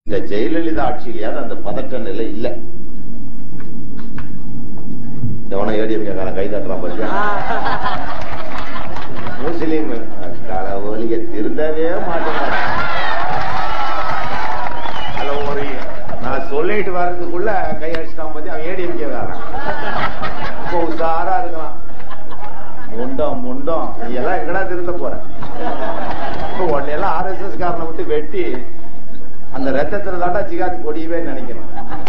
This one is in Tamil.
இந்த ஜெயலலிதா ஆட்சியிலேயாவது அந்த பதட்ட நிலை இல்ல எவன ஏடிஎம் காரன் கை தட்டுறான் பாத்தியா முஸ்லீம் கடவுளிக திருந்தவே மாட்டேங்கிறான் அதுல ஒரு நான் சொல்லிட்டு வர்றதுக்குள்ள கை அடிச்சிட்டான் பத்தி அவன் ஏடிஎம் காரன் இப்போ உஷாரா இருக்கலாம் முண்டம் முண்டம் நீ எல்லாம் எங்கடா திருந்த போற இப்போ உன்னையெல்லாம் ஆர்எஸ்எஸ் காரனை விட்டு வெட்டி அந்த ரத்தத்துல தாண்டா சிகாத்து கொடியவே நினைக்கிறேன்